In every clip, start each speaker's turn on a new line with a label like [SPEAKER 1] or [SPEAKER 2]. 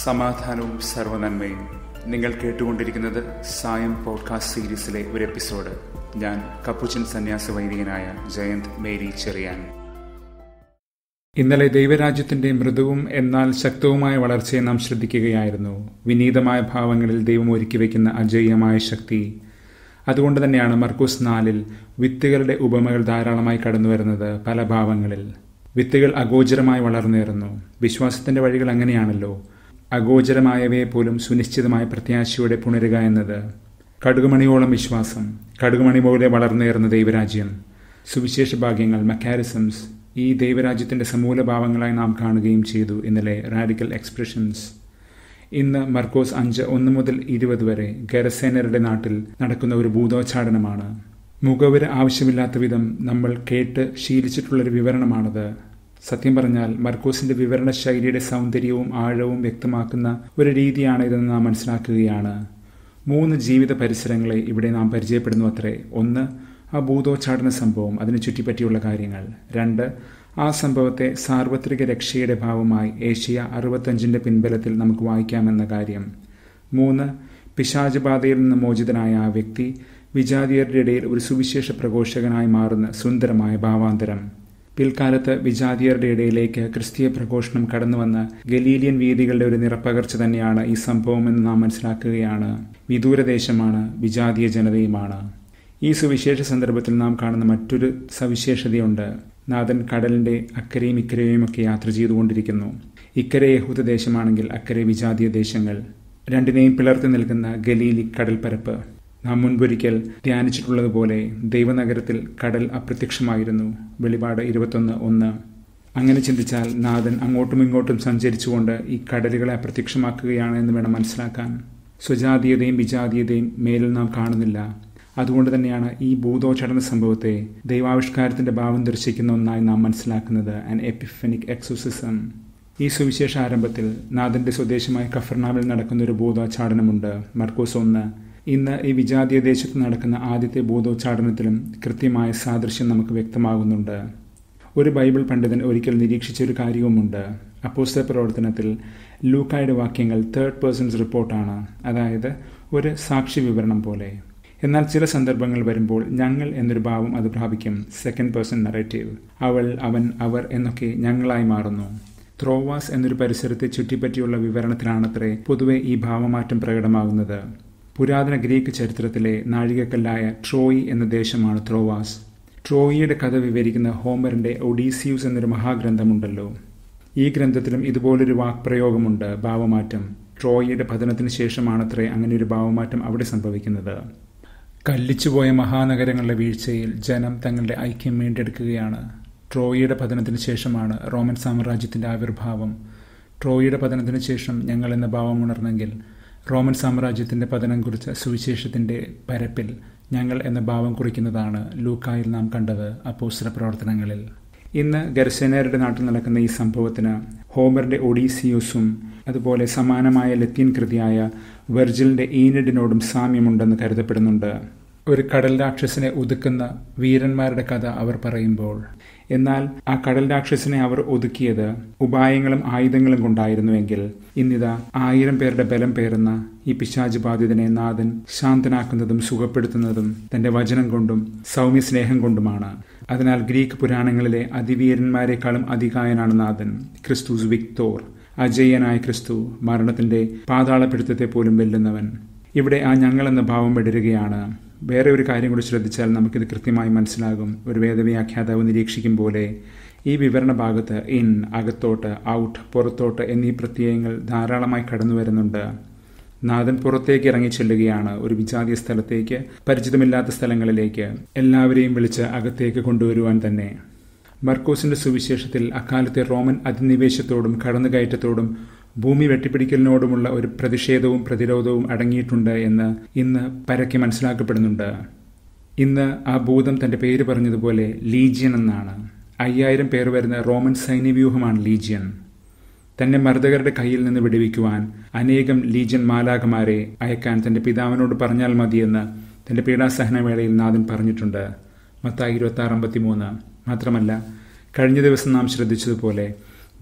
[SPEAKER 1] സമാധാനവും സർവനന്മയും നിങ്ങൾ കേട്ടുകൊണ്ടിരിക്കുന്നത് സായം പോഡ്കാസ്റ്റ് സീരീസിലെ ഒരു എപ്പിസോഡ് ഞാൻ കപ്പുച്ചൻ സന്യാസ വൈദികനായ ജയന്ത് മേരി ചെറിയാൻ ഇന്നലെ ദൈവരാജ്യത്തിന്റെ മൃദുവും എന്നാൽ ശക്തവുമായ വളർച്ചയെ നാം ശ്രദ്ധിക്കുകയായിരുന്നു വിനീതമായ ഭാവങ്ങളിൽ ദൈവം ഒരുക്കി വയ്ക്കുന്ന അജയ്യമായ ശക്തി അതുകൊണ്ട് തന്നെയാണ് മർക്കൂസ് നാലിൽ വിത്തുകളുടെ ഉപമകൾ ധാരാളമായി കടന്നു വരുന്നത് പല ഭാവങ്ങളിൽ വിത്തുകൾ അഗോചരമായി വളർന്നേറുന്നു വിശ്വാസത്തിന്റെ വഴികൾ അങ്ങനെയാണല്ലോ അഗോചരമായവയെ പോലും സുനിശ്ചിതമായ പ്രത്യാശയോടെ പുണരുക എന്നത് കടുകുമണിയോളം വിശ്വാസം കടുകുമണി പോലെ വളർന്നേറുന്ന ദൈവരാജ്യം സുവിശേഷ ഭാഗ്യങ്ങൾ മെക്കാരിസംസ് ഈ ദൈവരാജ്യത്തിന്റെ സമൂലഭാവങ്ങളായി നാം കാണുകയും ചെയ്തു ഇന്നലെ റാഡിക്കൽ എക്സ്പ്രഷൻസ് ഇന്ന് മർക്കോസ് അഞ്ച് ഒന്ന് മുതൽ ഇരുപത് വരെ ഗരസേനരുടെ നാട്ടിൽ നടക്കുന്ന ഒരു ഭൂതോച്ചാടനമാണ് മുഖവര് ആവശ്യമില്ലാത്ത വിധം നമ്മൾ കേട്ട് ശീലിച്ചിട്ടുള്ളൊരു വിവരണമാണത് സത്യം പറഞ്ഞാൽ മർക്കോസിന്റെ വിവരണ ശൈലിയുടെ സൗന്ദര്യവും ആഴവും വ്യക്തമാക്കുന്ന ഒരു രീതിയാണ് ഇതെന്ന് നാം മനസ്സിലാക്കുകയാണ് മൂന്ന് ജീവിത പരിസരങ്ങളെ ഇവിടെ നാം പരിചയപ്പെടുന്നു അത്രേ ഒന്ന് ആ ഭൂതോച്ചാടന സംഭവം അതിനെ ചുറ്റിപ്പറ്റിയുള്ള കാര്യങ്ങൾ രണ്ട് ആ സംഭവത്തെ സാർവത്രിക രക്ഷയുടെ ഭാവമായി ഏഷ്യ അറുപത്തഞ്ചിന്റെ പിൻബലത്തിൽ നമുക്ക് വായിക്കാമെന്ന കാര്യം മൂന്ന് പിശാചബാധയിൽ നിന്ന് മോചിതനായ ആ വ്യക്തി വിജാതിയരുടെ ഇടയിൽ ഒരു സുവിശേഷ പ്രഘോഷകനായി മാറുന്ന സുന്ദരമായ ഭാവാന്തരം പിൽക്കാലത്ത് വിജാതിയരുടെ ഇടയിലേക്ക് ക്രിസ്തീയ പ്രഘോഷണം കടന്നുവന്ന ഗലീലിയൻ വീതികളുടെ ഒരു നിറപ്പകർച്ച തന്നെയാണ് ഈ സംഭവമെന്ന് നാം മനസ്സിലാക്കുകയാണ് വിദൂരദേശമാണ് വിജാതീയ ജനതയുമാണ് ഈ സുവിശേഷ സന്ദർഭത്തിൽ നാം കാണുന്ന മറ്റൊരു സവിശേഷതയുണ്ട് നാഥൻ കടലിന്റെ അക്കരയും ഇക്കരയും ഒക്കെ യാത്ര ചെയ്തുകൊണ്ടിരിക്കുന്നു ഇക്കരെ യഹൂദ ദേശമാണെങ്കിൽ അക്കരെ വിജാതീയ ദേശങ്ങൾ രണ്ടിനെയും പിളർത്തി നിൽക്കുന്ന ഗലീലി കടൽപ്പരപ്പ് നാം മുൻപൊരിക്കൽ ധ്യാനിച്ചിട്ടുള്ളതുപോലെ ദൈവനഗരത്തിൽ കടൽ അപ്രത്യക്ഷമായിരുന്നു വെളിപാട് ഇരുപത്തൊന്ന് ഒന്ന് അങ്ങനെ ചിന്തിച്ചാൽ നാഥൻ അങ്ങോട്ടും ഇങ്ങോട്ടും സഞ്ചരിച്ചുകൊണ്ട് ഈ കടലുകളെ അപ്രത്യക്ഷമാക്കുകയാണ് എന്ന് വേണം മനസ്സിലാക്കാൻ സ്വജാതീയതയും വിജാതീയതയും മേലിൽ നാം കാണുന്നില്ല അതുകൊണ്ട് തന്നെയാണ് ഈ ഭൂതോചടന സംഭവത്തെ ദൈവാവിഷ്കാരത്തിന്റെ ഭാവം ദർശിക്കുന്ന ഒന്നായി നാം മനസ്സിലാക്കുന്നത് ആൻ എപ്പിഫനിക് എക്സോസിസം ഈ സുവിശേഷ ആരംഭത്തിൽ നാഥന്റെ സ്വദേശമായ കഫർനാമിൽ നടക്കുന്ന ഒരു ഭൂതോച്ചാടനമുണ്ട് മർക്കോസ് ഒന്ന് ഇന്ന് ഈ വിജാതീയ ദേശത്ത് നടക്കുന്ന ആദ്യത്തെ ഭൂതോച്ചാടനത്തിലും കൃത്യമായ സാദൃശ്യം നമുക്ക് വ്യക്തമാകുന്നുണ്ട് ഒരു ബൈബിൾ പണ്ഡിതൻ ഒരിക്കൽ നിരീക്ഷിച്ച ഒരു കാര്യവുമുണ്ട് അപ്പോസ്ത പ്രവർത്തനത്തിൽ ലൂക്കായുടെ വാക്യങ്ങൾ തേർഡ് പേഴ്സൺസ് റിപ്പോർട്ടാണ് അതായത് ഒരു സാക്ഷി വിവരണം പോലെ എന്നാൽ ചില സന്ദർഭങ്ങൾ വരുമ്പോൾ ഞങ്ങൾ എന്നൊരു ഭാവം അത് പ്രാപിക്കും സെക്കൻഡ് പേഴ്സൺ നറേറ്റീവ് അവൾ അവൻ അവർ എന്നൊക്കെ ഞങ്ങളായി മാറുന്നു ത്രോവാസ് എന്നൊരു പരിസരത്തെ ചുറ്റിപ്പറ്റിയുള്ള വിവരണത്തിലാണത്രേ പൊതുവെ ഈ ഭാവമാറ്റം പ്രകടമാകുന്നത് പുരാതന ഗ്രീക്ക് ചരിത്രത്തിലെ നാഴികക്കല്ലായ ട്രോയി എന്ന ദേശമാണ് ത്രോവാസ് ട്രോയിയുടെ കഥ വിവരിക്കുന്ന ഹോമറിന്റെ ഒഡീസിയൂസ് എന്നൊരു മഹാഗ്രന്ഥമുണ്ടല്ലോ ഈ ഗ്രന്ഥത്തിലും ഇതുപോലൊരു വാക്പ്രയോഗമുണ്ട് ഭാവമാറ്റം ട്രോയിയുടെ പതനത്തിന് ശേഷമാണത്രേ അങ്ങനെ ഒരു ഭാവമാറ്റം അവിടെ സംഭവിക്കുന്നത് കല്ലിച്ചുപോയ മഹാനഗരങ്ങളുടെ വീഴ്ചയിൽ ജനം തങ്ങളുടെ ഐക്യം വീണ്ടെടുക്കുകയാണ് ട്രോയിയുടെ പതനത്തിന് ശേഷമാണ് റോമൻ സാമ്രാജ്യത്തിന്റെ ആവിർഭാവം ട്രോയിയുടെ പതനത്തിന് ശേഷം ഞങ്ങൾ എന്ന ഭാവം ഉണർന്നെങ്കിൽ റോമൻ സാമ്രാജ്യത്തിന്റെ പതനം കുറിച്ച സുവിശേഷത്തിന്റെ പരപ്പിൽ ഞങ്ങൾ എന്ന ഭാവം കുറിക്കുന്നതാണ് ലൂക്കായിൽ നാം കണ്ടത് അപ്പോസ്തല പ്രവർത്തനങ്ങളിൽ ഇന്ന് ഗർസേനരുടെ നാട്ടിൽ നടക്കുന്ന ഈ സംഭവത്തിന് ഹോമറിന്റെ ഒഡീസിയോസും അതുപോലെ സമാനമായ ലത്തീൻ കൃതിയായ വെർജിലിന്റെ ഈനഡിനോടും സാമ്യമുണ്ടെന്ന് കരുതപ്പെടുന്നുണ്ട് ഒരു കടൽ രാക്ഷസിനെ ഒതുക്കുന്ന വീരന്മാരുടെ കഥ അവർ പറയുമ്പോൾ എന്നാൽ ആ കടൽ രാക്ഷസിനെ അവർ ഒതുക്കിയത് ഉപായങ്ങളും ആയുധങ്ങളും കൊണ്ടായിരുന്നുവെങ്കിൽ ഇന്നിതാ ആയിരം പേരുടെ ബലം പേറുന്ന ഈ പിശാജ് ബാധിതനെ നാഥൻ ശാന്തനാക്കുന്നതും സുഖപ്പെടുത്തുന്നതും തന്റെ വചനം കൊണ്ടും സൗമ്യ സ്നേഹം കൊണ്ടുമാണ് അതിനാൽ ഗ്രീക്ക് പുരാണങ്ങളിലെ അതിവീരന്മാരെക്കാളും അധികായനാണ് നാഥൻ ക്രിസ്തുസ് വിക്തോർ അജയ്യനായ ക്രിസ്തു മരണത്തിന്റെ പാതാളപിടുത്തത്തെ പോലും വെല്ലുന്നവൻ ഇവിടെ ആ ഞങ്ങൾ എന്ന ഭാവം വിടരുകയാണ് വേറെ ഒരു കാര്യം കൂടി ശ്രദ്ധിച്ചാൽ നമുക്കിത് കൃത്യമായി മനസ്സിലാകും ഒരു വേദവ്യാഖ്യാതാവ് നിരീക്ഷിക്കും പോലെ ഈ വിവരണ ഭാഗത്ത് ഇൻ അകത്തോട്ട് ഔട്ട് പുറത്തോട്ട് എന്നീ പ്രത്യയങ്ങൾ ധാരാളമായി കടന്നു വരുന്നുണ്ട് നാഥൻ പുറത്തേക്ക് ഇറങ്ങി ചെല്ലുകയാണ് ഒരു വിജാതീയ സ്ഥലത്തേക്ക് പരിചിതമില്ലാത്ത സ്ഥലങ്ങളിലേക്ക് എല്ലാവരെയും വിളിച്ച് അകത്തേക്ക് കൊണ്ടുവരുവാൻ തന്നെ മർക്കോസിന്റെ സുവിശേഷത്തിൽ അക്കാലത്തെ റോമൻ അധിനിവേശത്തോടും കടന്നുകയറ്റത്തോടും ഭൂമി വെട്ടിപ്പിടിക്കലിനോടുമുള്ള ഒരു പ്രതിഷേധവും പ്രതിരോധവും അടങ്ങിയിട്ടുണ്ട് എന്ന് ഇന്ന് പരക്കെ മനസ്സിലാക്കപ്പെടുന്നുണ്ട് ഇന്ന് ആ ഭൂതം തന്റെ പേര് പറഞ്ഞതുപോലെ ലീജിയൻ എന്നാണ് അയ്യായിരം പേർ വരുന്ന റോമൻ സൈന്യവ്യൂഹമാണ് ലീജിയൻ തന്നെ മർദ്ദകരുടെ കയ്യിൽ നിന്ന് വിടുവിക്കുവാൻ അനേകം ലീജിയൻ മാലാകമാരെ അയക്കാൻ തന്റെ പിതാവിനോട് പറഞ്ഞാൽ മതിയെന്ന് തന്റെ പീഡാസഹനവേളയിൽ നാഥൻ പറഞ്ഞിട്ടുണ്ട് മത്തായി ഇരുപത്തി ആറ് അമ്പത്തിമൂന്ന് മാത്രമല്ല കഴിഞ്ഞ ദിവസം നാം ശ്രദ്ധിച്ചതുപോലെ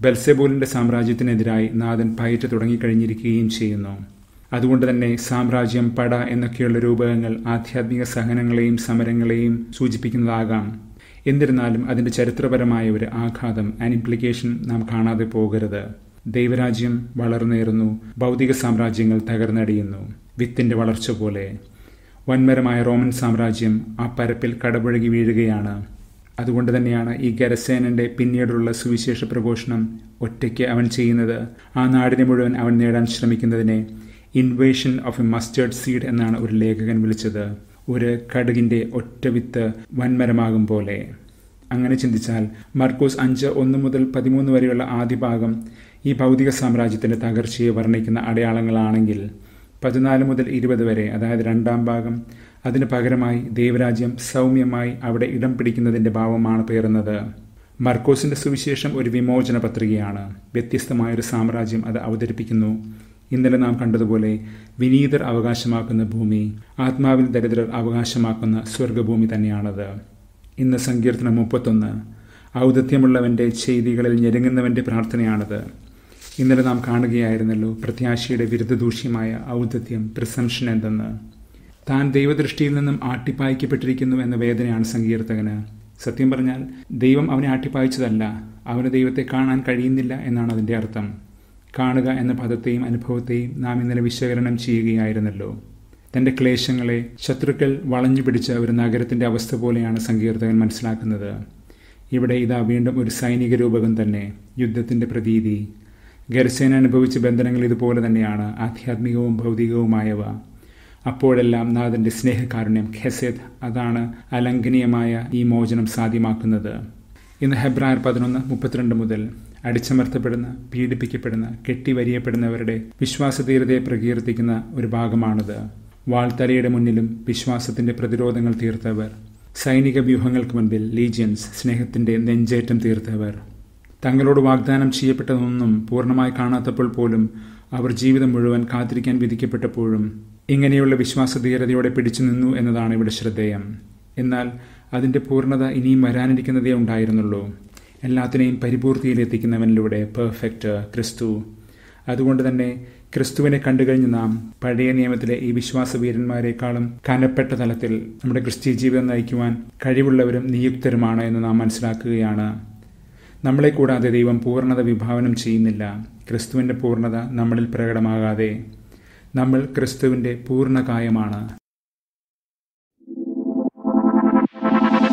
[SPEAKER 1] ബെൽസെബൂലിന്റെ സാമ്രാജ്യത്തിനെതിരായി നാഥൻ പയറ്റ് തുടങ്ങിക്കഴിഞ്ഞിരിക്കുകയും ചെയ്യുന്നു അതുകൊണ്ട് തന്നെ സാമ്രാജ്യം പട എന്നൊക്കെയുള്ള രൂപകങ്ങൾ ആധ്യാത്മിക സഹനങ്ങളെയും സമരങ്ങളെയും സൂചിപ്പിക്കുന്നതാകാം എന്നിരുന്നാലും അതിന്റെ ചരിത്രപരമായ ഒരു ആഘാതം ആൻ ഇംപ്ലിക്കേഷൻ നാം കാണാതെ പോകരുത് ദൈവരാജ്യം വളർന്നേറുന്നു ഭൗതിക സാമ്രാജ്യങ്ങൾ തകർന്നടിയുന്നു വിത്തിന്റെ വളർച്ച പോലെ വൻമരമായ റോമൻ സാമ്രാജ്യം ആ പരപ്പിൽ കടപുഴകി വീഴുകയാണ് അതുകൊണ്ട് തന്നെയാണ് ഈ ഗരസേനന്റെ പിന്നീടുള്ള സുവിശേഷ പ്രഘോഷണം ഒറ്റയ്ക്ക് അവൻ ചെയ്യുന്നത് ആ നാടിനെ മുഴുവൻ അവൻ നേടാൻ ശ്രമിക്കുന്നതിനെ invasion of a mustard seed എന്നാണ് ഒരു ലേഖകൻ വിളിച്ചത് ഒരു കടുകിന്റെ ഒറ്റ വിത്ത് വൻമരമാകും പോലെ അങ്ങനെ ചിന്തിച്ചാൽ മർക്കോസ് അഞ്ച് ഒന്ന് മുതൽ പതിമൂന്ന് വരെയുള്ള ആദ്യ ഭാഗം ഈ ഭൗതിക സാമ്രാജ്യത്തിന്റെ തകർച്ചയെ വർണ്ണിക്കുന്ന അടയാളങ്ങളാണെങ്കിൽ പതിനാല് മുതൽ ഇരുപത് വരെ അതായത് രണ്ടാം ഭാഗം അതിന് പകരമായി ദൈവരാജ്യം സൗമ്യമായി അവിടെ ഇടം പിടിക്കുന്നതിന്റെ ഭാവമാണ് പേറുന്നത് മർക്കോസിന്റെ സുവിശേഷം ഒരു വിമോചന പത്രികയാണ് വ്യത്യസ്തമായൊരു സാമ്രാജ്യം അത് അവതരിപ്പിക്കുന്നു ഇന്നലെ നാം കണ്ടതുപോലെ വിനീതർ അവകാശമാക്കുന്ന ഭൂമി ആത്മാവിൽ ദരിദ്രർ അവകാശമാക്കുന്ന സ്വർഗഭൂമി തന്നെയാണത് ഇന്ന് സങ്കീർത്തനം മുപ്പത്തൊന്ന് ഔദത്യമുള്ളവന്റെ ചെയ്തികളിൽ ഞെരുങ്ങുന്നവന്റെ പ്രാർത്ഥനയാണത് ഇന്നലെ നാം കാണുകയായിരുന്നല്ലോ പ്രത്യാശയുടെ വിരുദ്ധദൂഷ്യമായ ഔദത്യം പ്രിസംഷൻ എന്തെന്ന് താൻ ദൈവദൃഷ്ടിയിൽ നിന്നും ആട്ടിപ്പായിക്കപ്പെട്ടിരിക്കുന്നു എന്ന വേദനയാണ് സങ്കീർത്തകന് സത്യം പറഞ്ഞാൽ ദൈവം അവനെ ആട്ടിപ്പായിച്ചതല്ല അവന് ദൈവത്തെ കാണാൻ കഴിയുന്നില്ല എന്നാണ് അതിൻ്റെ അർത്ഥം കാണുക എന്ന പദത്തെയും അനുഭവത്തെയും നാം ഇന്നലെ വിശകലനം ചെയ്യുകയായിരുന്നല്ലോ തന്റെ ക്ലേശങ്ങളെ ശത്രുക്കൾ വളഞ്ഞു പിടിച്ച ഒരു നഗരത്തിന്റെ അവസ്ഥ പോലെയാണ് സങ്കീർത്തകൻ മനസ്സിലാക്കുന്നത് ഇവിടെ ഇതാ വീണ്ടും ഒരു സൈനിക രൂപകം തന്നെ യുദ്ധത്തിന്റെ പ്രതീതി ഗരസേന അനുഭവിച്ച ബന്ധനങ്ങൾ ഇതുപോലെ തന്നെയാണ് ആധ്യാത്മികവും ഭൗതികവുമായവ അപ്പോഴെല്ലാം നാഥന്റെ സ്നേഹകാരുണ്യം ഖെസേദ് അതാണ് അലംഘനീയമായ ഈ മോചനം സാധ്യമാക്കുന്നത് ഇന്ന് ഹെബ്രായർ പതിനൊന്ന് മുപ്പത്തിരണ്ട് മുതൽ അടിച്ചമർത്തപ്പെടുന്ന പീഡിപ്പിക്കപ്പെടുന്ന കെട്ടിവരിയപ്പെടുന്നവരുടെ വിശ്വാസധീരതയെ പ്രകീർത്തിക്കുന്ന ഒരു ഭാഗമാണിത് വാൾത്തലയുടെ മുന്നിലും വിശ്വാസത്തിന്റെ പ്രതിരോധങ്ങൾ തീർത്തവർ സൈനിക വ്യൂഹങ്ങൾക്ക് മുൻപിൽ ലീജിയൻസ് സ്നേഹത്തിന്റെ നെഞ്ചേറ്റം തീർത്തവർ തങ്ങളോട് വാഗ്ദാനം ചെയ്യപ്പെട്ടതൊന്നും പൂർണ്ണമായി കാണാത്തപ്പോൾ പോലും അവർ ജീവിതം മുഴുവൻ കാത്തിരിക്കാൻ വിധിക്കപ്പെട്ടപ്പോഴും ഇങ്ങനെയുള്ള വിശ്വാസധീരതയോടെ പിടിച്ചു നിന്നു എന്നതാണ് ഇവിടെ ശ്രദ്ധേയം എന്നാൽ അതിന്റെ പൂർണ്ണത ഇനിയും വരാനിരിക്കുന്നതേ ഉണ്ടായിരുന്നുള്ളൂ എല്ലാത്തിനെയും പരിപൂർത്തിയിലെത്തിക്കുന്നവനിലൂടെ പെർഫെക്റ്റ് ക്രിസ്തു അതുകൊണ്ട് തന്നെ ക്രിസ്തുവിനെ കണ്ടുകഴിഞ്ഞ് നാം പഴയ നിയമത്തിലെ ഈ വിശ്വാസവീരന്മാരെക്കാളും കനപ്പെട്ട തലത്തിൽ നമ്മുടെ ക്രിസ്തീയ ജീവിതം നയിക്കുവാൻ കഴിവുള്ളവരും നിയുക്തരുമാണ് എന്ന് നാം മനസ്സിലാക്കുകയാണ് നമ്മളെ കൂടാതെ ദൈവം പൂർണ്ണത വിഭാവനം ചെയ്യുന്നില്ല ക്രിസ്തുവിന്റെ പൂർണ്ണത നമ്മളിൽ പ്രകടമാകാതെ നമ്മൾ ക്രിസ്തുവിന്റെ പൂർണ്ണകായമാണ്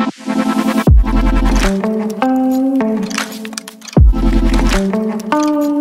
[SPEAKER 2] Thank you.